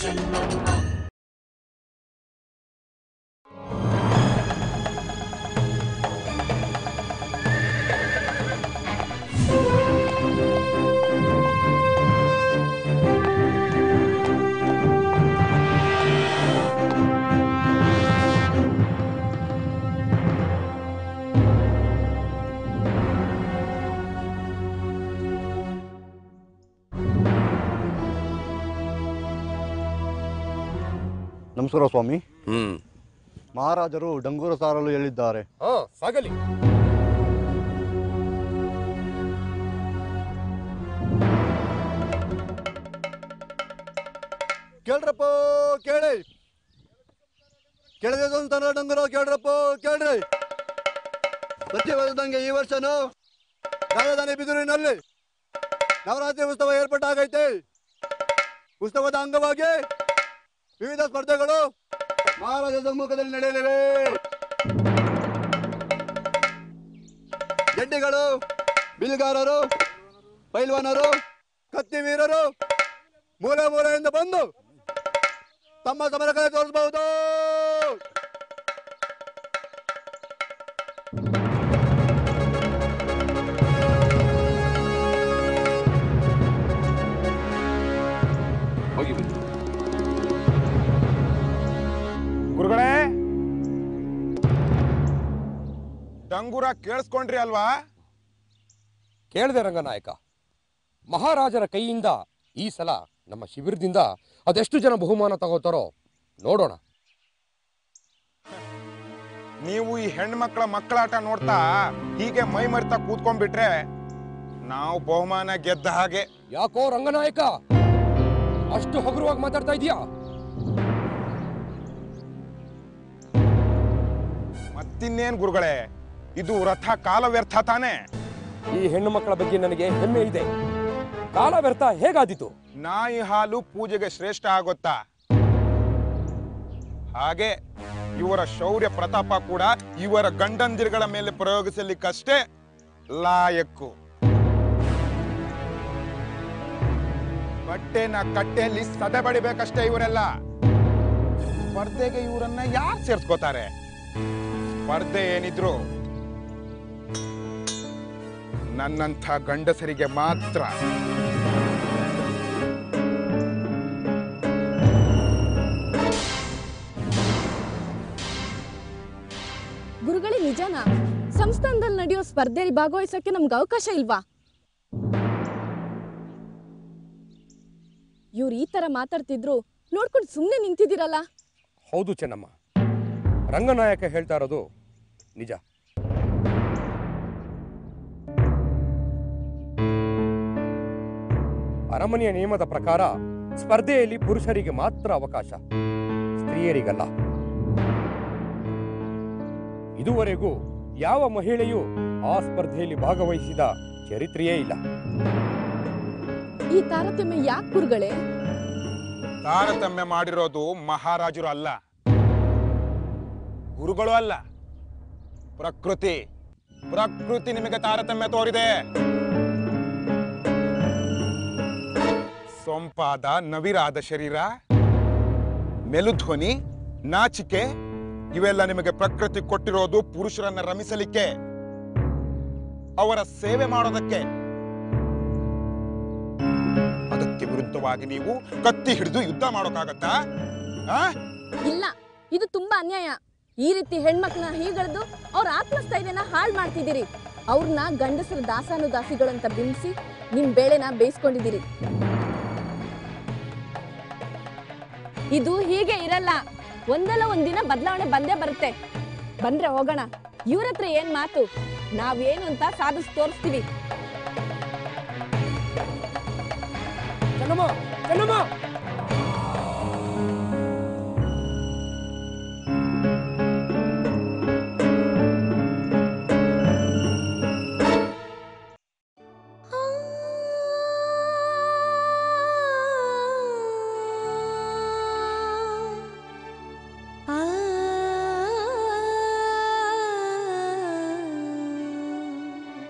ನಮಸ್ಕಾರ ಸ್ವಾಮಿ ಹ್ಮ್ ಮಹಾರಾಜರು ಡಂಗೂರ ಸಾರಲು ಹೇಳಿದ್ದಾರೆ ಹಾ ಸಾಗಲಿ ಕೇಳ್ರಪ್ಪ ಕೇಳಿ ಕೇಳಿದೆ ಅಂತ ಡಂಗೂರ ಕೇಳ್ರಪ್ಪ ಕೇಳ್ರಿ ಸತ್ಯವಾದಂಗೆ ಈ ವರ್ಷನೂ ರಾಜಧಾನಿ ಬಿದುರಿನಲ್ಲಿ ನವರಾತ್ರಿ ಉತ್ಸವ ಏರ್ಪಾಟಾಗೈತೆ ಉತ್ಸವದ ಅಂಗವಾಗಿ ವಿವಿಧ ಸ್ಪರ್ಧೆಗಳು ಮಹಾರಾಜ ಸಮ್ಮುಖದಲ್ಲಿ ನಡೆಯಲಿವೆ ಜಡ್ಡಿಗಳು ಬಿಲ್ಗಾರರು ಪೈಲ್ವಾನರು ಕತ್ತಿ ವೀರರು ಮೂಲೆ ಮೂಲೆಯಿಂದ ಬಂದು ತಮ್ಮ ಸಮರ ಕಲೆ ತೋರಿಸಬಹುದು ಹೋಗಿ ಬನ್ನಿ ಗುರುಗಳೇ ಡಂಗೂರ ಕೇಳಿಸ್ಕೊಂಡ್ರಿ ಅಲ್ವಾ ಕೇಳಿದೆ ರಂಗನಾಯಕ ಮಹಾರಾಜರ ಕೈಯಿಂದ ಈ ಸಲ ನಮ್ಮ ಶಿಬಿರದಿಂದ ಅದೆಷ್ಟು ಜನ ಬಹುಮಾನ ತಗೋತಾರೋ ನೋಡೋಣ ನೀವು ಈ ಹೆಣ್ಮಕ್ಳ ಮಕ್ಕಳಾಟ ನೋಡ್ತಾ ಹೀಗೆ ಮೈ ಮರಿತಾ ಕೂತ್ಕೊಂಡ್ಬಿಟ್ರೆ ನಾವು ಬಹುಮಾನ ಗೆದ್ದ ಹಾಗೆ ಯಾಕೋ ರಂಗನಾಯಕ ಅಷ್ಟು ಹಗುರವಾಗಿ ಮಾತಾಡ್ತಾ ಇದೀಯಾ ಮತ್ತಿನ್ನೇನ್ ಗುರುಗಳೇ ಇದು ರಥ ಕಾಲ ವ್ಯರ್ಥ ತಾನೇ ಈ ಹೆಣ್ಣು ಮಕ್ಕಳ ಬಗ್ಗೆ ನನಗೆ ಹೆಮ್ಮೆ ಇದೆ ಕಾಲ ವ್ಯರ್ಥ ಹೇಗಾದೀತು ನಾಯಿ ಹಾಲು ಪೂಜೆಗೆ ಶ್ರೇಷ್ಠ ಆಗುತ್ತಾ ಹಾಗೆ ಇವರ ಶೌರ್ಯ ಪ್ರತಾಪ ಕೂಡ ಇವರ ಗಂಡಂದಿರುಗಳ ಮೇಲೆ ಪ್ರಯೋಗಿಸಲಿಕ್ಕಷ್ಟೇ ಲಾಯಕ್ಕು ಬಟ್ಟೆನ ಕಟ್ಟೆಯಲ್ಲಿ ಸದೆ ಬಡಿಬೇಕಷ್ಟೇ ಇವರೆಲ್ಲ ಸ್ಪರ್ಧೆಗೆ ಇವರನ್ನ ಯಾರು ಸೇರ್ಸ್ಕೋತಾರೆ ಸ್ಪರ್ಧೆ ಏನಿದ್ರು ನನ್ನಂಥ ಗಂಡಸರಿಗೆ ಮಾತ್ರ ಗುರುಗಳೇ ನಿಜನಾ ಸಂಸ್ಥಾನದಲ್ಲಿ ನಡೆಯೋ ಸ್ಪರ್ಧೆಯಲ್ಲಿ ಭಾಗವಹಿಸೋಕೆ ನಮ್ಗೆ ಅವಕಾಶ ಇಲ್ವಾ ಇವ್ರು ಈ ತರ ಮಾತಾಡ್ತಿದ್ರು ನೋಡ್ಕೊಂಡು ಸುಮ್ಮನೆ ನಿಂತಿದ್ದೀರಲ್ಲ ಹೌದು ಚೆನ್ನಮ್ಮ ರಂಗನಾಯಕ ಹೇಳ್ತಾ ಇರೋದು ನಿಜ ಅರಮನೆಯ ನಿಯಮದ ಪ್ರಕಾರ ಸ್ಪರ್ಧೆಯಲ್ಲಿ ಪುರುಷರಿಗೆ ಮಾತ್ರ ಅವಕಾಶ ಸ್ತ್ರೀಯರಿಗಲ್ಲ ಇದುವರೆಗೂ ಯಾವ ಮಹಿಳೆಯೂ ಆ ಸ್ಪರ್ಧೆಯಲ್ಲಿ ಭಾಗವಹಿಸಿದ ಚರಿತ್ರೆಯೇ ಇಲ್ಲ ಈ ತಾರತಮ್ಯ ಯಾಕೆ ಗುರುಗಳೇ ತಾರತಮ್ಯ ಮಾಡಿರೋದು ಮಹಾರಾಜರು ಅಲ್ಲ ಗುರುಗಳು ಅಲ್ಲ ಪ್ರಕೃತಿ ಪ್ರಕೃತಿ ನಿಮಗೆ ತಾರತಮ್ಯ ತೋರಿದೆ ಸೊಂಪಾದ ನವಿರಾದ ಶರೀರ ಮೆಲುಧ್ವನಿ ನಾಚಿಕೆ ಇವೆಲ್ಲ ನಿಮಗೆ ಪ್ರಕೃತಿ ಕೊಟ್ಟಿರೋದು ಪುರುಷರನ್ನ ರಮಿಸಲಿಕ್ಕೆ ಅವರ ಸೇವೆ ಮಾಡೋದಕ್ಕೆ ಅದಕ್ಕೆ ವಿರುದ್ಧವಾಗಿ ನೀವು ಕತ್ತಿ ಹಿಡಿದು ಯುದ್ಧ ಮಾಡೋಕ್ಕಾಗತ್ತಾ ಆ? ಇಲ್ಲ ಇದು ತುಂಬಾ ಅನ್ಯಾಯ ಈ ರೀತಿ ಹೆಣ್ಮಕ್ಳನ್ನ ಹೀಗಳ್ದು ಅವ್ರ ಆತ್ಮಸ್ಥೈರ್ಯನ ಹಾಳು ಮಾಡ್ತಿದ್ದೀರಿ ಅವ್ರನ್ನ ಗಂಡಸರ ದಾಸಾನುದಾಸಿಗಳಂತ ಬಿಂಬಿಸಿ ನಿಮ್ ಬೇಳೆನ ಬೇಯಿಸ್ಕೊಂಡಿದ್ದೀರಿ ಇದು ಹೀಗೆ ಇರಲ್ಲ ಒಂದಲ್ಲ ಒಂದಿನ ಬದಲಾವಣೆ ಬಂದೇ ಬರುತ್ತೆ ಬಂದ್ರೆ ಹೋಗೋಣ ಇವ್ರ ಹತ್ರ ಏನ್ ಮಾತು ನಾವೇನು ಅಂತ ಸಾಧಿಸಿ ತೋರಿಸ್ತೀವಿ ಚೆನ್ನಮ್ಮ ಚೆನ್ನಮ್ಮ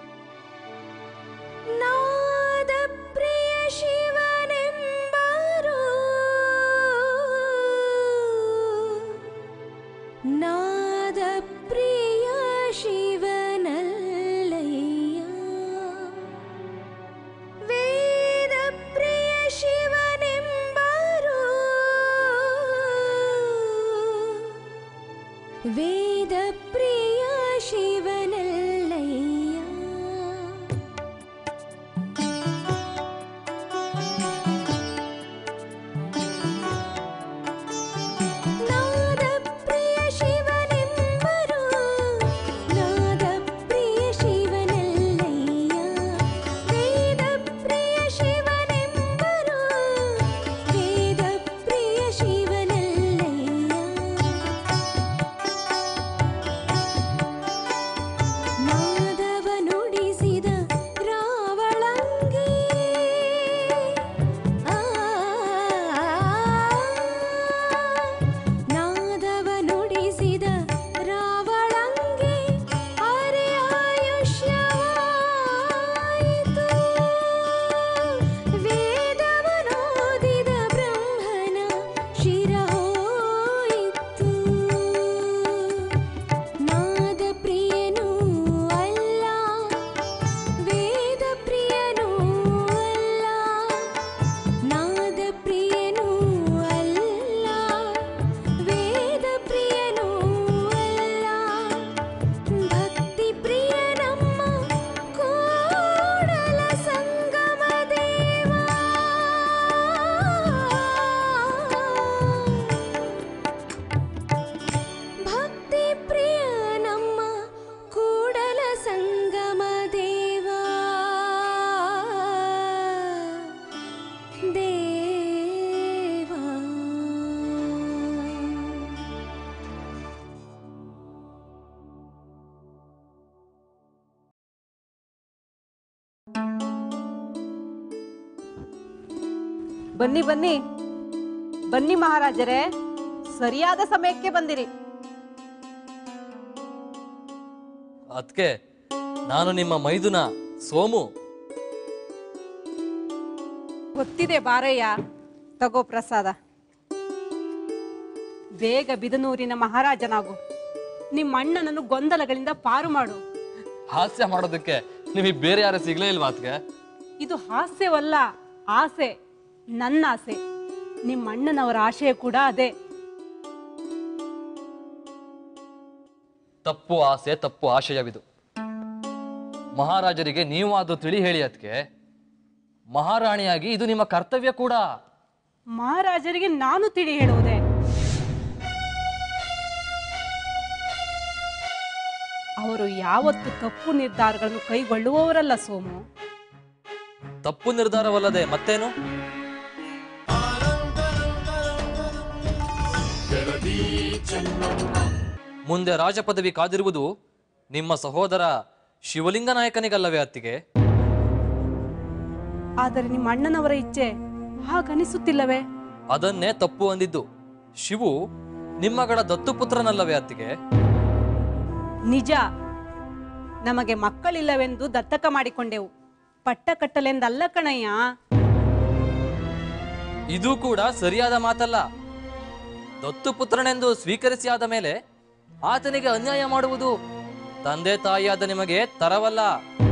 ನಾದ ಪ್ರಿಯ ಶಿವನೆಂಬರು ವೇದಪ್ರಿಯ ಶಿವನಲ್ಲಯ್ಯ ನಾದಪ್ರಿಯ ಶಿವನೆಂಬರು ನಾದಪ್ರಿಯ ಶಿವನಲ್ಲಯ್ಯ ವೇದಪ್ರಿಯ ಶಿವನೆಂಬರು ವೇದಪ್ರಿಯ ಶಿವನಲ್ಲಯ್ಯ ನಾದವ ನುಡಿಸಿದ ರಾವಳಂಗಿ ಆ ನಾದವ ನುಡಿಸಿದ ರಾವಳಂಗಿ ಅರೆ ಆಯುಷ್ಯವಾಯಿತು ವೇದವನೋದಿದ ಬ್ರಹ್ಮನ ಶಿರಹೋಯಿತು ನಾದ ಪ್ರಿಯನೂ ಅಲ್ಲ ವೇದ ಪ್ರಿಯನೂ ಅಲ್ಲ ನಾದ ಪ್ರಿಯನೂ ಅಲ್ಲ ವೇದ ಪ್ರಿಯನೂ ಅಲ್ಲ ಭಕ್ತಿ ಪ್ರಿಯ ನಮ್ಮ ಕೂಡಲ ಸಂಗಮ ದೇವಾ ಭಕ್ತಿ ಪ್ರಿಯ ನಮ್ಮ ಕೂಡಲ ಸಂಗಮ ದೇವಾ ದೇವಾ ಬನ್ನಿ ಬನ್ನಿ ಬನ್ನಿ ಮಹಾರಾಜರೇ ಸರಿಯಾದ ಸಮಯಕ್ಕೆ ಬಂದಿರಿ ಅದಕ್ಕೆ ನಾನು ನಿಮ್ಮ ಮೈದುನ ಸೋಮು ಗೊತ್ತಿದೆ ಬಾರಯ್ಯ ತಗೋ ಪ್ರಸಾದ ಬೇಗ ಬಿದನೂರಿನ ಮಹಾರಾಜನಾಗು ನಿಮ್ಮ ಅಣ್ಣನನ್ನು ಗೊಂದಲಗಳಿಂದ ಪಾರು ಮಾಡು ಹಾಸ್ಯ ಮಾಡೋದಕ್ಕೆ ನಿಮಗೆ ಬೇರೆ ಯಾರು ಸಿಗ್ಲೇ ಇಲ್ವಾ ಅದಕ್ಕೆ ಇದು ಹಾಸ್ಯವಲ್ಲ ಆಸೆ ನನ್ನ ಆಸೆ ನಿಮ್ಮ ಅಣ್ಣನವರ ಆಶಯ ಕೂಡ ಅದೇ ತಪ್ಪು ಆಸೆ ತಪ್ಪು ಆಶಯವಿದು ಮಹಾರಾಜರಿಗೆ ನೀವು ಅದು ತಿಳಿ ಹೇಳಿ ಅದಕ್ಕೆ ಮಹಾರಾಣಿಯಾಗಿ ಇದು ನಿಮ್ಮ ಕರ್ತವ್ಯ ಕೂಡ ಮಹಾರಾಜರಿಗೆ ನಾನು ತಿಳಿ ಹೇಳುವುದೇ ಅವರು ಯಾವತ್ತು ತಪ್ಪು ನಿರ್ಧಾರಗಳನ್ನು ಕೈಗೊಳ್ಳುವವರಲ್ಲ ಸೋಮು ತಪ್ಪು ನಿರ್ಧಾರವಲ್ಲದೆ ಮತ್ತೇನು ಮುಂದೆ ರಾಜಪದವಿ ಕಾದಿರುವುದು ನಿಮ್ಮ ಸಹೋದರ ಶಿವಲಿಂಗ ನಾಯಕನಿಗಲ್ಲವೇ ಅತ್ತಿಗೆ ಆದರೆ ನಿಮ್ಮ ಅಣ್ಣನವರ ಇಚ್ಛೆ ಹಾಗನಿಸುತ್ತಿಲ್ಲವೇ ಅದನ್ನೇ ತಪ್ಪು ಅಂದಿದ್ದು ಶಿವು ನಿಮ್ಮಗಳ ದತ್ತುಪುತ್ರನಲ್ಲವೇ ಅತ್ತಿಗೆ ನಿಜ ನಮಗೆ ಮಕ್ಕಳಿಲ್ಲವೆಂದು ದತ್ತಕ ಮಾಡಿಕೊಂಡೆವು ಪಟ್ಟ ಕಟ್ಟಲೆಂದಲ್ಲ ಕಣಯ್ಯ ಇದು ಕೂಡ ಸರಿಯಾದ ಮಾತಲ್ಲ ದತ್ತುಪುತ್ರನೆಂದು ಸ್ವೀಕರಿಸಿ ಆದ ಮೇಲೆ ಆತನಿಗೆ ಅನ್ಯಾಯ ಮಾಡುವುದು ತಂದೆ ತಾಯಿಯಾದ ನಿಮಗೆ ತರವಲ್ಲ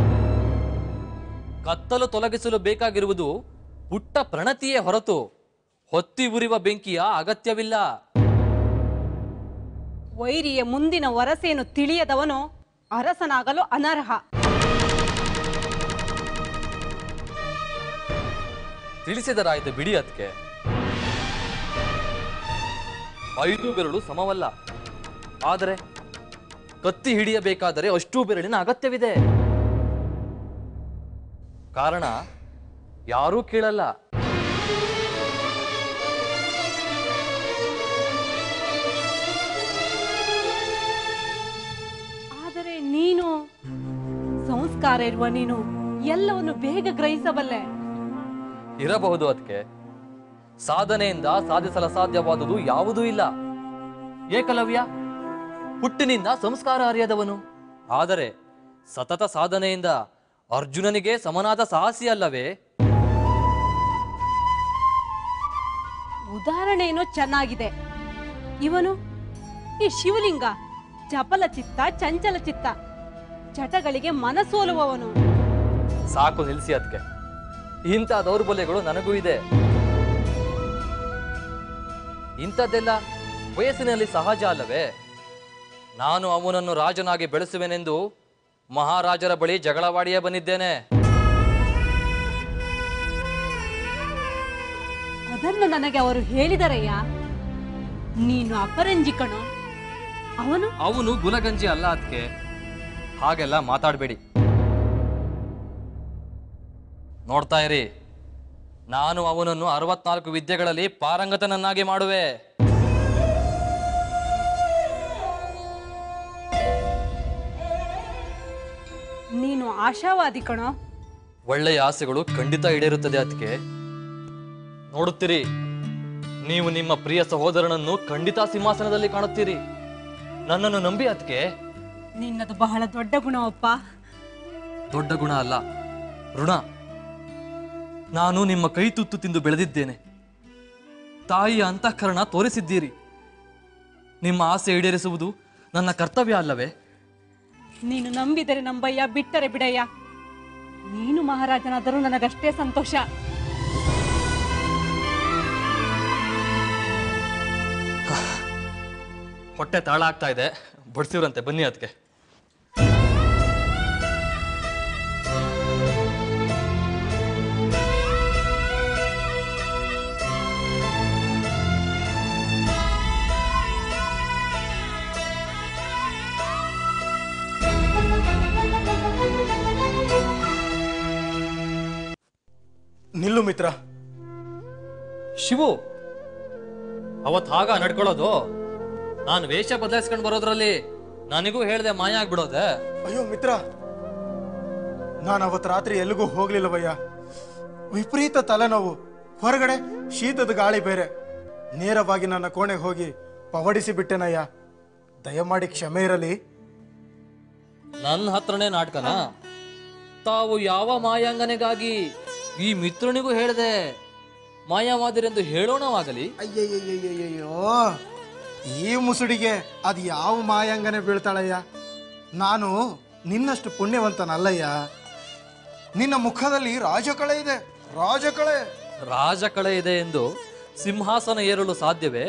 ಕತ್ತಲು ತೊಲಗಿಸಲು ಬೇಕಾಗಿರುವುದು ಪುಟ್ಟ ಪ್ರಣತಿಯೇ ಹೊರತು ಹೊತ್ತಿ ಉರಿವ ಬೆಂಕಿಯ ಅಗತ್ಯವಿಲ್ಲ ವೈರಿಯ ಮುಂದಿನ ವರಸೆಯನ್ನು ತಿಳಿಯದವನು ಅರಸನಾಗಲು ಅನರ್ಹ ತಿಳಿಸಿದರಾಯ್ತು ಬಿಡಿ ಅದಕ್ಕೆ ಐದು ಬೆರಳು ಸಮವಲ್ಲ ಆದರೆ ಕತ್ತಿ ಹಿಡಿಯಬೇಕಾದರೆ ಅಷ್ಟೂ ಬೆರಳಿನ ಅಗತ್ಯವಿದೆ ಕಾರಣ ಯಾರೂ ಕೇಳಲ್ಲ ಆದರೆ ನೀನು ಸಂಸ್ಕಾರ ಇರುವ ನೀನು ಎಲ್ಲವನ್ನು ಬೇಗ ಗ್ರಹಿಸಬಲ್ಲೆ ಇರಬಹುದು ಅದಕ್ಕೆ ಸಾಧನೆಯಿಂದ ಸಾಧಿಸಲ ಸಾಧ್ಯವಾದುದು ಯಾವುದೂ ಇಲ್ಲ ಏಕಲವ್ಯ ಹುಟ್ಟಿನಿಂದ ಸಂಸ್ಕಾರ ಅರಿಯದವನು ಆದರೆ ಸತತ ಸಾಧನೆಯಿಂದ ಅರ್ಜುನನಿಗೆ ಸಮನಾದ ಸಾಹಸಿ ಅಲ್ಲವೇ ಉದಾಹರಣೆ ಏನೋ ಚೆನ್ನಾಗಿದೆ ಇವನು ಈ ಶಿವಲಿಂಗ ಚಪಲ ಚಿತ್ತ ಚಂಚಲ ಚಿತ್ತ ಚಟಗಳಿಗೆ ಮನಸೋಲುವವನು ಸಾಕು ನಿಲ್ಲಿಸಿ ಅದಕ್ಕೆ ಇಂಥ ದೌರ್ಬಲ್ಯಗಳು ನನಗೂ ಇದೆ ಇಂಥದ್ದೆಲ್ಲ ವಯಸ್ಸಿನಲ್ಲಿ ಸಹಜ ಅಲ್ಲವೇ ನಾನು ಅವನನ್ನು ರಾಜನಾಗಿ ಬೆಳೆಸುವೆನೆಂದು ಮಹಾರಾಜರ ಬಳಿ ಜಗಳವಾಡಿಯೇ ಬಂದಿದ್ದೇನೆ ಅದನ್ನು ನನಗೆ ಅವರು ಹೇಳಿದರಯ್ಯ ನೀನು ಅಪರಂಜಿ ಕಣೋ ಅವನು ಅವನು ಗುಲಗಂಜಿ ಅಲ್ಲ ಅದಕ್ಕೆ ಹಾಗೆಲ್ಲ ಮಾತಾಡಬೇಡಿ ನೋಡ್ತಾ ಇರಿ ನಾನು ಅವನನ್ನು ಅರವತ್ನಾಲ್ಕು ವಿದ್ಯೆಗಳಲ್ಲಿ ಪಾರಂಗತನನ್ನಾಗಿ ಮಾಡುವೆ ನೀನು ಆಶಾವಾದಿ ಕಣೋ ಒಳ್ಳೆಯ ಆಸೆಗಳು ಖಂಡಿತ ಈಡೇರುತ್ತದೆ ಅದಕ್ಕೆ ನೋಡುತ್ತೀರಿ ನೀವು ನಿಮ್ಮ ಪ್ರಿಯ ಸಹೋದರನನ್ನು ಖಂಡಿತ ಸಿಂಹಾಸನದಲ್ಲಿ ಕಾಣುತ್ತೀರಿ ನನ್ನನ್ನು ನಂಬಿ ಅದಕ್ಕೆ ನಿನ್ನದು ಬಹಳ ದೊಡ್ಡ ಗುಣವಪ್ಪ ದೊಡ್ಡ ಗುಣ ಅಲ್ಲ ಋಣ ನಾನು ನಿಮ್ಮ ಕೈ ತುತ್ತು ತಿಂದು ಬೆಳೆದಿದ್ದೇನೆ ತಾಯಿಯ ಅಂತಃಕರಣ ತೋರಿಸಿದ್ದೀರಿ ನಿಮ್ಮ ಆಸೆ ಈಡೇರಿಸುವುದು ನನ್ನ ಕರ್ತವ್ಯ ಅಲ್ಲವೇ ನೀನು ನಂಬಿದರೆ ನಂಬಯ್ಯ ಬಿಟ್ಟರೆ ಬಿಡಯ್ಯ ನೀನು ಮಹಾರಾಜನಾದರೂ ನನಗಷ್ಟೇ ಸಂತೋಷ ಹೊಟ್ಟೆ ತಾಳ ಆಗ್ತಾ ಇದೆ ಬಡಿಸಿವ್ರಂತೆ ಬನ್ನಿ ಅದಕ್ಕೆ ನಿಲ್ಲು ಮಿತ್ರ ಶಿವು ಅವತ್ ಹಾಗ ನಡ್ಕೊಳ್ಳೋದು ನಾನು ವೇಷ ಬದಲಾಯಿಸ್ಕೊಂಡು ಬರೋದ್ರಲ್ಲಿ ನನಗೂ ಹೇಳ್ದೆ ಮಾಯ ಆಗ್ಬಿಡೋದೆ ಅಯ್ಯೋ ಮಿತ್ರ ನಾನು ಅವತ್ತು ರಾತ್ರಿ ಎಲ್ಲಿಗೂ ಹೋಗ್ಲಿಲ್ಲವಯ್ಯ ವಿಪರೀತ ತಲೆನೋವು ಹೊರಗಡೆ ಶೀತದ ಗಾಳಿ ಬೇರೆ ನೇರವಾಗಿ ನನ್ನ ಕೋಣೆಗೆ ಹೋಗಿ ಪವಡಿಸಿ ಬಿಟ್ಟೆನಯ್ಯ ದಯಮಾಡಿ ಕ್ಷಮೆ ಇರಲಿ ನನ್ನ ಹತ್ರನೇ ನಾಟಕನ ತಾವು ಯಾವ ಮಾಯಾಂಗನೆಗಾಗಿ ಈ ಮಿತ್ರನಿಗೂ ಹೇಳ್ದೆ ಮಾಯಾವಾದಿರೆಂದು ಹೇಳೋಣವಾಗಲಿ ಅಯ್ಯಯ್ಯಯ್ಯಯ್ಯಯ್ಯೋ ಈ ಮುಸುಡಿಗೆ ಅದು ಯಾವ ಮಾಯಾಂಗನೆ ಬೀಳ್ತಾಳಯ್ಯ ನಾನು ನಿನ್ನಷ್ಟು ಪುಣ್ಯವಂತನಲ್ಲಯ್ಯ ನಿನ್ನ ಮುಖದಲ್ಲಿ ರಾಜಕಳೆ ಇದೆ ರಾಜಕಳೆ ರಾಜಕಳೆ ಇದೆ ಎಂದು ಸಿಂಹಾಸನ ಏರಲು ಸಾಧ್ಯವೇ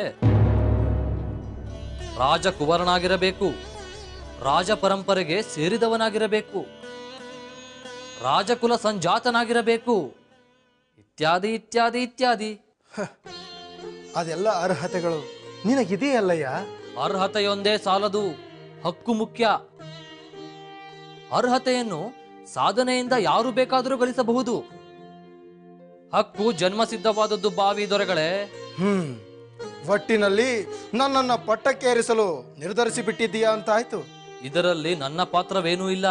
ರಾಜಕುವರನಾಗಿರಬೇಕು ರಾಜ ಪರಂಪರೆಗೆ ಸೇರಿದವನಾಗಿರಬೇಕು ರಾಜಕುಲ ಸಂಜಾತನಾಗಿರಬೇಕು ಇತ್ಯಾದಿ ಇತ್ಯಾದಿ ಇತ್ಯಾದಿ ಅದೆಲ್ಲ ಅರ್ಹತೆಗಳು ನಿನಗಿದೆಯಲ್ಲಯ್ಯ ಅರ್ಹತೆಯೊಂದೇ ಸಾಲದು ಹಕ್ಕು ಮುಖ್ಯ ಅರ್ಹತೆಯನ್ನು ಸಾಧನೆಯಿಂದ ಯಾರು ಬೇಕಾದರೂ ಗಳಿಸಬಹುದು ಹಕ್ಕು ಜನ್ಮಸಿದ್ಧವಾದದ್ದು ಬಾವಿ ದೊರೆಗಳೇ ಹ್ಮ್ ಒಟ್ಟಿನಲ್ಲಿ ನನ್ನನ್ನ ಪಟ್ಟಕ್ಕೇರಿಸಲು ನಿರ್ಧರಿಸಿ ಬಿಟ್ಟಿದ್ದೀಯಾ ಅಂತ ಆಯ್ತು ಇದರಲ್ಲಿ ನನ್ನ ಪಾತ್ರವೇನೂ ಇಲ್ಲ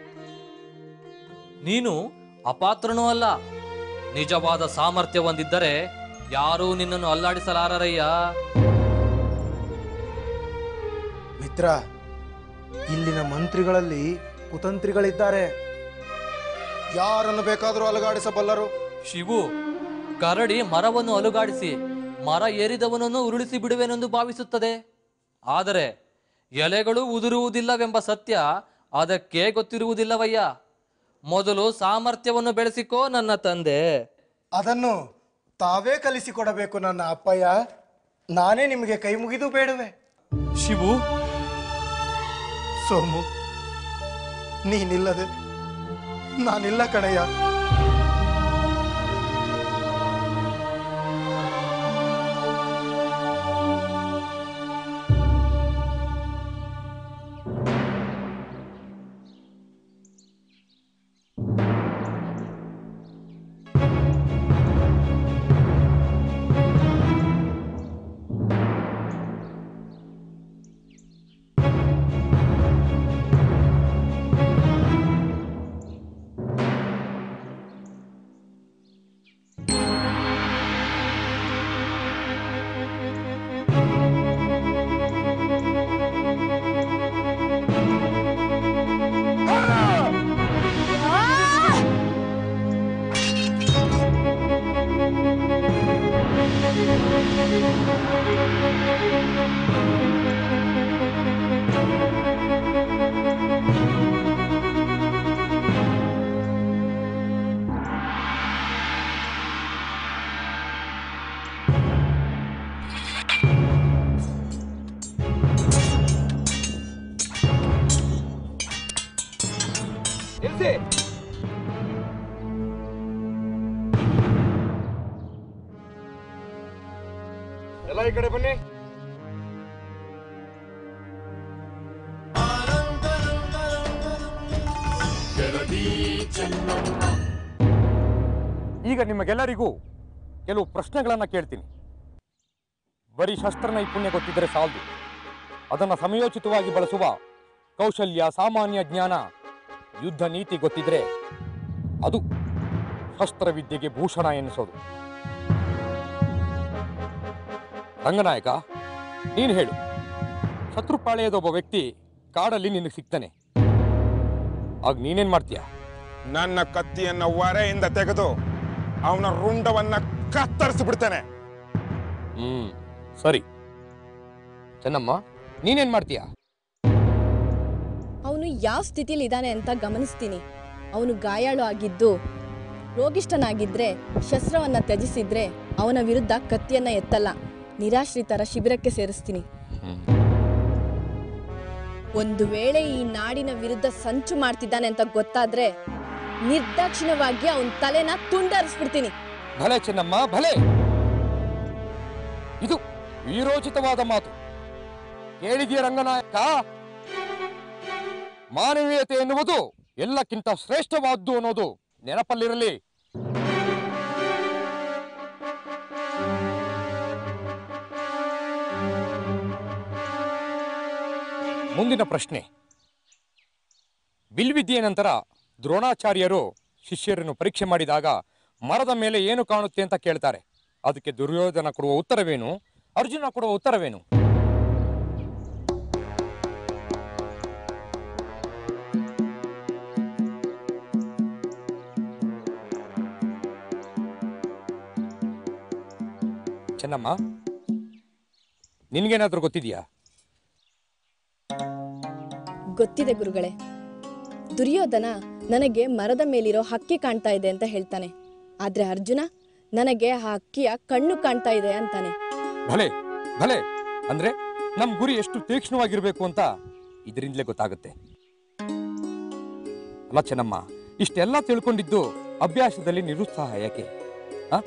ನೀನು ಅಪಾತ್ರನೂ ಅಲ್ಲ ನಿಜವಾದ ಸಾಮರ್ಥ್ಯ ಹೊಂದಿದ್ದರೆ ಯಾರೂ ನಿನ್ನನ್ನು ಅಲ್ಲಾಡಿಸಲಾರರಯ್ಯ ಮಿತ್ರ ಇಲ್ಲಿನ ಮಂತ್ರಿಗಳಲ್ಲಿ ಕುತಂತ್ರಿಗಳಿದ್ದಾರೆ ಯಾರನ್ನು ಬೇಕಾದರೂ ಅಲುಗಾಡಿಸಬಲ್ಲರು ಶಿವು ಕರಡಿ ಮರವನ್ನು ಅಲುಗಾಡಿಸಿ ಮರ ಏರಿದವನನ್ನು ಉರುಳಿಸಿ ಬಿಡುವೆನೆಂದು ಭಾವಿಸುತ್ತದೆ ಆದರೆ ಎಲೆಗಳು ಉದುರುವುದಿಲ್ಲವೆಂಬ ಸತ್ಯ ಅದಕ್ಕೆ ಗೊತ್ತಿರುವುದಿಲ್ಲವಯ್ಯ ಮೊದಲು ಸಾಮರ್ಥ್ಯವನ್ನು ಬೆಳೆಸಿಕೋ ನನ್ನ ತಂದೆ ಅದನ್ನು ತಾವೇ ಕಲಿಸಿಕೊಡಬೇಕು ನನ್ನ ಅಪ್ಪಯ್ಯ ನಾನೇ ನಿಮಗೆ ಕೈ ಮುಗಿದು ಬೇಡುವೆ ಶಿವು ಸೋಮು ನೀನಿಲ್ಲದೆ ನಾನಿಲ್ಲ ಕಣಯ್ಯ ಎಲ್ಲ ಈ ಕಡೆ ಬನ್ನಿ ಈಗ ನಿಮಗೆಲ್ಲರಿಗೂ ಕೆಲವು ಪ್ರಶ್ನೆಗಳನ್ನು ಕೇಳ್ತೀನಿ ಬರೀ ಶಸ್ತ್ರ ನೈಪುಣ್ಯ ಗೊತ್ತಿದ್ದರೆ ಸಾಲದು ಅದನ್ನು ಸಮಯೋಚಿತವಾಗಿ ಬಳಸುವ ಕೌಶಲ್ಯ ಸಾಮಾನ್ಯ ಜ್ಞಾನ ಯುದ್ಧ ನೀತಿ ಗೊತ್ತಿದ್ರೆ ಅದು ಶಸ್ತ್ರವಿದ್ಯೆಗೆ ಭೂಷಣ ಎನ್ನಿಸೋದು ರಂಗನಾಯಕ ನೀನು ಹೇಳು ಶತ್ರುಪಾಳೆಯದ ಒಬ್ಬ ವ್ಯಕ್ತಿ ಕಾಡಲ್ಲಿ ನಿನಗೆ ಸಿಗ್ತಾನೆ ಆಗ ನೀನೇನ್ ಮಾಡ್ತೀಯ ನನ್ನ ಕತ್ತಿಯನ್ನ ಒರೆಯಿಂದ ತೆಗೆದು ಅವನ ರುಂಡವನ್ನ ಕತ್ತರಿಸಿ ಬಿಡ್ತೇನೆ ಹ್ಮ್ ಸರಿ ಚೆನ್ನಮ್ಮ ನೀನೇನ್ ಮಾಡ್ತೀಯ ಅವನು ಯಾವ ಸ್ಥಿತಿಲಿ ಇದ್ದಾನೆ ಅಂತ ಗಮನಿಸ್ತೀನಿ ಅವನು ಗಾಯಾಳು ಆಗಿದ್ದು ರೋಗಿಷ್ಠನಾಗಿದ್ರೆ ಶಸ್ತ್ರವನ್ನ ತ್ಯಜಿಸಿದ್ರೆ ಅವನ ವಿರುದ್ಧ ಕತ್ತಿಯನ್ನ ಎತ್ತಲ್ಲ ನಿರಾಶ್ರಿತರ ಶಿಬಿರಕ್ಕೆ ಸೇರಿಸ್ತೀನಿ ಒಂದು ವೇಳೆ ಈ ನಾಡಿನ ವಿರುದ್ಧ ಸಂಚು ಮಾಡ್ತಿದ್ದಾನೆ ಅಂತ ಗೊತ್ತಾದ್ರೆ ನಿರ್ದಾಕ್ಷಿಣ್ಯವಾಗಿ ಅವನ ತಲೆನ ತುಂಡರಿಸ್ಬಿಡ್ತೀನಿ ಭಲೆ ಚೆನ್ನಮ್ಮ ಭಲೆ ಇದು ವೀರೋಚಿತವಾದ ಮಾತು ಕೇಳಿದೆಯ ರಂಗನಾಯಕ ಮಾನವೀಯತೆ ಎನ್ನುವುದು ಎಲ್ಲಕ್ಕಿಂತ ಶ್ರೇಷ್ಠವಾದ್ದು ಅನ್ನೋದು ನೆನಪಲ್ಲಿರಲಿ ಮುಂದಿನ ಪ್ರಶ್ನೆ ಬಿಲ್ವಿದ್ಯೆಯ ನಂತರ ದ್ರೋಣಾಚಾರ್ಯರು ಶಿಷ್ಯರನ್ನು ಪರೀಕ್ಷೆ ಮಾಡಿದಾಗ ಮರದ ಮೇಲೆ ಏನು ಕಾಣುತ್ತೆ ಅಂತ ಕೇಳ್ತಾರೆ ಅದಕ್ಕೆ ದುರ್ಯೋಧನ ಕೊಡುವ ಉತ್ತರವೇನು ಅರ್ಜುನ ಕೊಡುವ ಉತ್ತರವೇನು ಚೆನ್ನಮ್ಮ ನಿನ್ಗೇನಾದ್ರೂ ಗೊತ್ತಿದೆಯಾ ಗೊತ್ತಿದೆ ಗುರುಗಳೇ ದುರ್ಯೋಧನ ನನಗೆ ಮರದ ಮೇಲಿರೋ ಹಕ್ಕಿ ಕಾಣ್ತಾ ಇದೆ ಅಂತ ಹೇಳ್ತಾನೆ ಆದ್ರೆ ಅರ್ಜುನ ನನಗೆ ಆ ಹಕ್ಕಿಯ ಕಣ್ಣು ಕಾಣ್ತಾ ಇದೆ ಅಂತಾನೆ ಭಲೆ ಭಲೆ ಅಂದ್ರೆ ನಮ್ ಗುರಿ ಎಷ್ಟು ತೀಕ್ಷ್ಣವಾಗಿರ್ಬೇಕು ಅಂತ ಇದರಿಂದಲೇ ಗೊತ್ತಾಗುತ್ತೆ ಅಲ್ಲ ಚೆನ್ನಮ್ಮ ಇಷ್ಟೆಲ್ಲ ತಿಳ್ಕೊಂಡಿದ್ದು ಅಭ್ಯಾಸದಲ್ಲಿ ನಿರುತ್ಸಾಹ ಯಾಕೆ ಆ?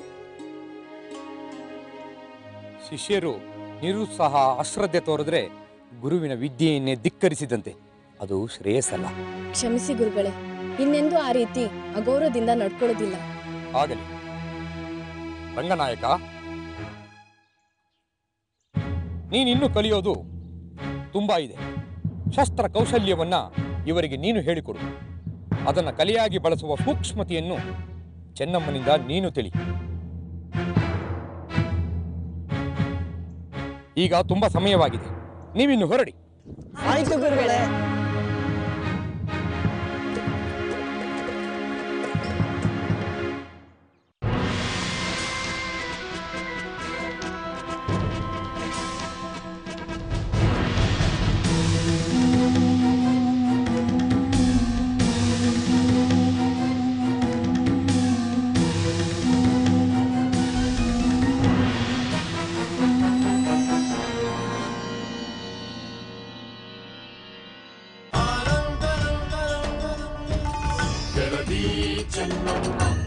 ಶಿಷ್ಯರು ನಿರುತ್ಸಾಹ ಅಶ್ರದ್ಧೆ ತೋರಿದ್ರೆ ಗುರುವಿನ ವಿದ್ಯೆಯನ್ನೇ ಧಿಕ್ಕರಿಸಿದಂತೆ ಅದು ಶ್ರೇಯಸ್ಸಲ್ಲ ಕ್ಷಮಿಸಿ ಗುರುಗಳೇ ಇನ್ನೆಂದೂ ಆ ರೀತಿ ಅಗೌರವದಿಂದ ನಡ್ಕೊಳ್ಳೋದಿಲ್ಲ ಆಗಲಿ ರಂಗನಾಯಕ ನೀನಿನ್ನು ಕಲಿಯೋದು ತುಂಬಾ ಇದೆ ಶಸ್ತ್ರ ಕೌಶಲ್ಯವನ್ನ ಇವರಿಗೆ ನೀನು ಹೇಳಿಕೊಡು ಅದನ್ನ ಕಲೆಯಾಗಿ ಬಳಸುವ ಸೂಕ್ಷ್ಮತೆಯನ್ನು ಚೆನ್ನಮ್ಮನಿಂದ ನೀನು ತಿಳಿ ಈಗ ತುಂಬಾ ಸಮಯವಾಗಿದೆ ನೀವಿನ್ನು ಹೊರಡಿ ಆಯ್ತು ಗುರುಗಳೇ ಚೆನ್ನಮ್ಮ